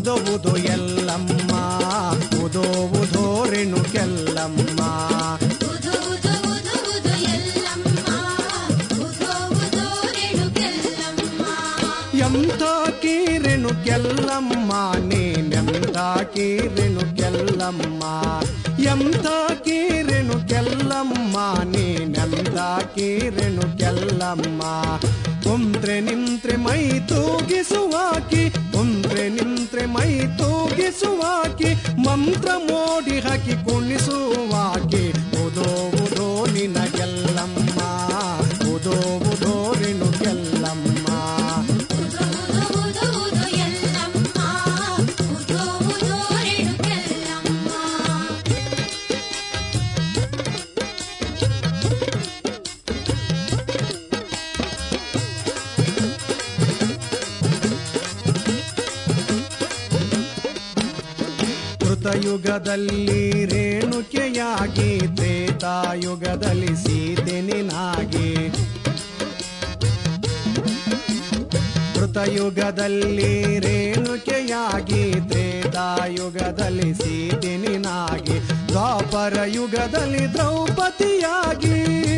ಉದೋ ಉದೋ ಎಲ್ಲಮ್ಮ ಉದೋ ಉದೋ ರೇಣುಕೆಲ್ಲಮ್ಮ ಉದು ಉದು ಉದು ಉದು ಎಲ್ಲಮ್ಮ ಉದು ಉದು ರೇಣುಕೆಲ್ಲಮ್ಮ ಎಂತಾಕಿ ರೇಣುಕೆಲ್ಲಮ್ಮ ನೀನೆಂತಾಕಿ ರೇಣುಕೆಲ್ಲಮ್ಮ ಎಂತಾಕಿ ರೇಣುಕೆಲ್ಲಮ್ಮ ನೀನೆಂತಾಕಿ ರೇಣುಕೆಲ್ಲಮ್ಮ ಕುಂತ್ರೆ ನಿಂತ್ರೆ ಮೈ ತೂಗಿಸುವಾಕಿ ಕುಂತ್ರೆ ನಿಂತ್ರೆ ಮೈ ತೂಗಿಸುವಾಕಿ ಮಂತ್ರ ಮೋಡಿ ಹಾಕಿ ಕುಣಿಸುವಾಕಿ ಉದೋ ಉದೋ ನಿನಗೆಲ್ಲಮ್ಮ ಉದೋ ಉದೋ ರೇಣುಕೆಲ್ಲಮ್ಮ ಉದು ಉದು ಉದು ಉದು ಎಲ್ಲಮ್ಮ ಉದು ಉದು ರೇಣುಕೆಲ್ಲಮ್ಮ ಕೃತಯುಗದಲ್ಲಿ ರೇಣುಕೆಯಾಗಿ ತ್ರೇತಾಯುಗದಲ್ಲಿ ಸೀತೆನಿನಾಗಿ ಕೃತಯುಗದಲ್ಲಿ ರೇಣುಕೆಯಾಗಿ ತ್ರೇತಾಯುಗದಲ್ಲಿ ಸೀತೆನಿನಾಗಿ ದ್ವಾಪರ ಯುಗದಲ್ಲಿ ದ್ರೌಪದಿಯಾಗಿ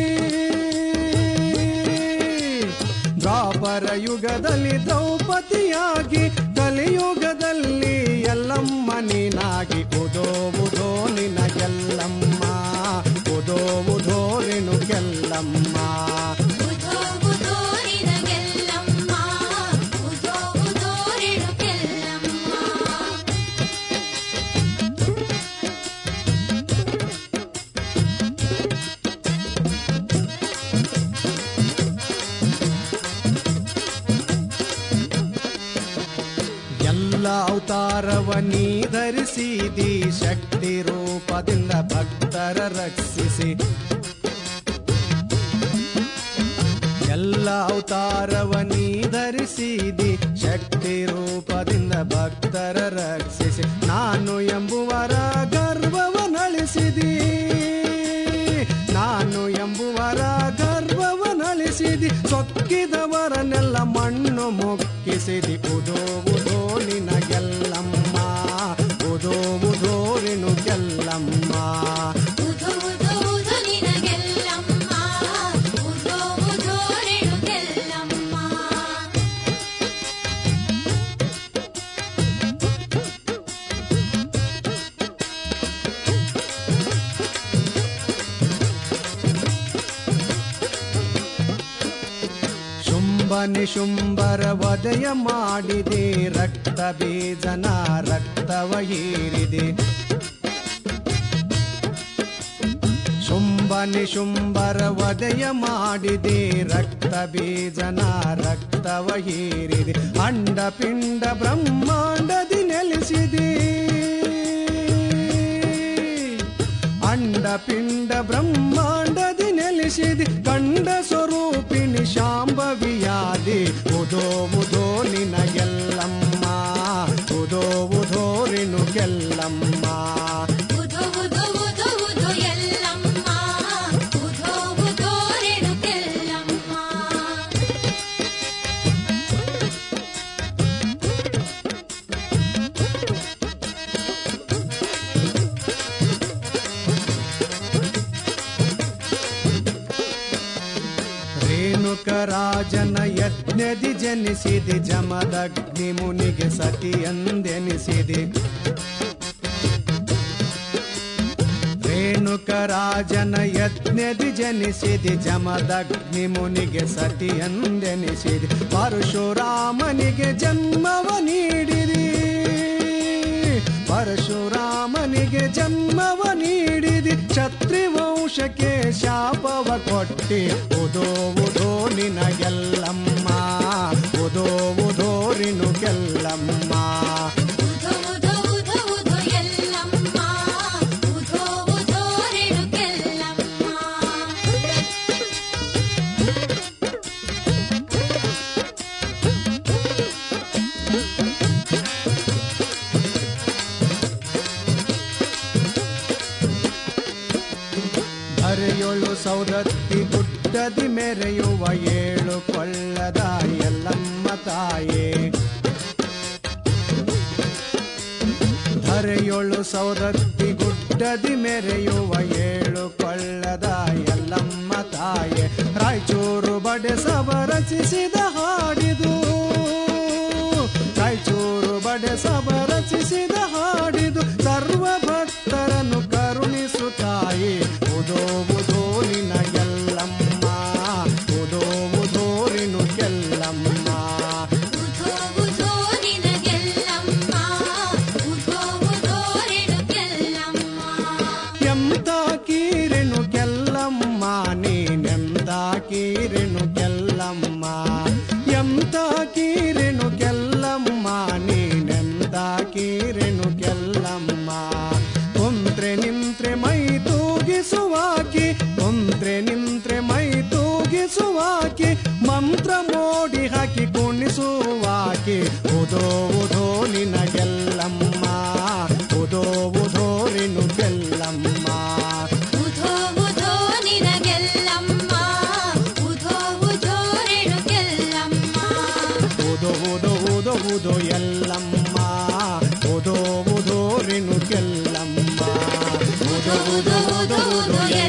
ದ್ವಾಪರ ಯುಗದಲ್ಲಿ ದ್ರೌಪದಿಯಾಗಿ ಕಲಿಯುಗದಲ್ಲಿ ಎಲ್ಲಮ್ಮ ನೀನಾಗಿ ಉದೋ ಉದೋ ನಿನಗೆಲ್ಲಮ್ಮ ಉದೋ ಉದೋ ರೇಣುಗೆಲ್ಲಮ್ಮ ಉದು ಉದು ನಿನಗೆಲ್ಲಮ್ಮ ಉದು ಉದು ರೇಣುಕೆಲ್ಲಮ್ಮ ಎಲ್ಲ ಅವತಾರವ ನೀ ಧರಿಸಿದಿ ಶಕ್ತಿ ರೂಪದಿಂದ ಭಕ್ತರ ರಕ್ಷಿಸಿ ಎಲ್ಲ ಅವತಾರವ ನೀ ಧರಿಸಿದಿ ಶಕ್ತಿ ರೂಪದಿಂದ ಭಕ್ತರ ರಕ್ಷಿಸಿ ನಾನು ಎಂಬುವರ ಗರ್ವವನಳಿಸಿದಿ ನಾನು ಎಂಬುವರ ಗರ್ವವನಳಿಸಿದಿ ಸೊಕ್ಕಿದವರನ್ನೆಲ್ಲ ಮಣ್ಣು ಮುಕ್ಕಿಸಿದಿ ಉದೋ ಉದೋ ನಿನಗೆಲ್ಲಮ್ಮ ಉದೋ ಉದೋ ಗೆಲ್ಲಮ್ಮ ಉದು ಉದು ಉದು ನಿನಗೆಲ್ಲಮ್ಮ ಉದು ಉದು ರೇಣುಕೆಲ್ಲಮ್ಮ ಶುಂಭ ನಿಶುಂಭರ ವದಯ ಮಾಡಿದೆ ರಕ್ತ ಬೀಜನ ರಕ್ತವ ಹೀರಿದೆ ಶುಂಭ ನಿಶುಂಭರ ವದಯ ಮಾಡಿದೆ ರಕ್ತ ಬೀಜನ ರಕ್ತವ ಹೀರಿದೆ ಅಂಡ ಪಿಂಡ ಬ್ರಹ್ಮಾಂಡದಿ ನೆಲೆಸಿದೆ ಅಂಡ ಪಿಂಡ ಬ್ರಹ್ಮಾಂಡದಿ ನೆಲೆಸಿದಿ ಕಂಡ ಸ್ವರೂಪಿಣಿ ಶಾಂಭವಿಯಾದಿ ಉದೋ ಉದೋ ನಿನಗೆಲ್ಲಮ್ಮ ಉದೋ ಉದೋ ರೇಣುಗೆಲ್ಲಮ್ಮ ಉದು ಉದು ಉದು ಉದು ಎಲ್ಲಮ್ಮ ಉದು ಉದು ರೇಣುಕೆಲ್ಲಮ್ಮ ರೇಣುಕ ರಾಜನ ಯಜ್ಞದಿ ಜನಿಸಿದೆ ಜಮದಗ್ನಿ ಮುನಿಗೆ ಸತಿಯಂದೆನಿಸಿದೆ ರೇಣುಕ ರಾಜನ ಯಜ್ಞದಿ ಜನಿಸಿದೆ ಜಮದಗ್ನಿ ಮುನಿಗೆ ಸತಿಯಂದೆನಿಸಿದೆ ಪರಶುರಾಮನಿಗೆ ಜನ್ಮವ ನೀಡಿರಿ ಪರಶುರಾಮನಿಗೆ ಜನ್ಮವ ನೀಡಿದಿ ಛತ್ರಿ ವಂಶಕ್ಕೆ ಶಾಪವ ಕೊಟ್ಟಿ ಉದೋ ಉದೋ ನಿನಗೆಲ್ಲಮ್ಮ ಉದೋ ಉದೋ ರಿನುಗೆಲ್ಲಮ್ಮ ಉದು ಉದು ಉದು ಉದು ಎಲ್ಲಮ್ಮ ಉದು ಉದು ರೇಣುಕೆಲ್ಲಮ್ಮ ಧರೆಯೊಳು ಸೌದತ್ತಿ ಗುಡ್ಡದಿ ಮೆರೆಯುವ ಏಳು ಕೊಳ್ಳದ ಎಲ್ಲಮ್ಮ ತಾಯೇ ಧರೆಯೊಳು ಸೌದತ್ತಿ ಗುಡ್ಡದಿ ಮೆರೆಯುವ ಏಳು ಕೊಳ್ಳದ ಎಲ್ಲಮ್ಮ ತಾಯೆ ರಾಯಚೂರು ಬಡೆ ಸಭ ರಚಿಸಿದ ಹಾಡಿದು ರಾಯಚೂರು ಬಡೆ ಸಭ ರಚಿಸಿದ ಹಾಡಿದು ಸರ್ವ ಭಕ್ತರನ್ನು ಕರುಣಿಸು ತಾಯಿ ಉದೋ ಉದೋ ನಿನ ಎಲ್ಲಮ್ಮ ಉದೋ ಉದೋ ರಿನು ಕೆಲ್ಲಮ್ಮ ಉಧೋ ಉಧೋ ನಿನಗೆಲ್ಲಮ್ಮ ಉಧೋ ಉಧೋ ರೇಣುಕೆಲ್ಲಮ್ಮ ಎಂತ ಕೀರೆನು ಕೆಲ್ಲಮ್ಮ ನೀನೆಂತ ಕೀರೆನು ಕೆಲ್ಲಮ್ಮ ಎಂತ ಕೀರೆನು ಕೆಲ್ಲಮ್ಮ ನೀನೆಂತ ಕೀರೆನು ಕೆಲ್ಲಮ್ಮ ಕುಂತ್ರೆ ನಿಂತ್ರೆ ಮೈ ತೂಗಿಸುವಾಕಿ ಕುಂತ್ರೆ ನಿಂತ್ರೆ ಮೈ ತೂಗಿಸುವಾಕಿ ಮಂತ್ರ ಮೋಡಿ ಹಾಕಿ ಕುಣಿಸುವಾಕಿ ಉದೋ ಉದೋ ನಿನಗೆಲ್ಲಮ್ಮ ಉದೋ ಉದೋ ರಿನು ಕೆಲ್ಲಮ್ಮ ಉಧೋ ಉಧೋ ನಿನಗೆಲ್ಲಮ್ಮ ಉಧೋ ಉಧೋ ರೇಣುಕೆಲ್ಲಮ್ಮ ಉದೋ ಉದೋ ಉದೋ ಉದೋ ಎಲ್ಲಮ್ಮ ಉದೋ ಉದೋ ರಿನು ಕೆಲ್ಲಮ್ಮ ಉದೋ ಉದೋ ಉದೋ ಉದೋ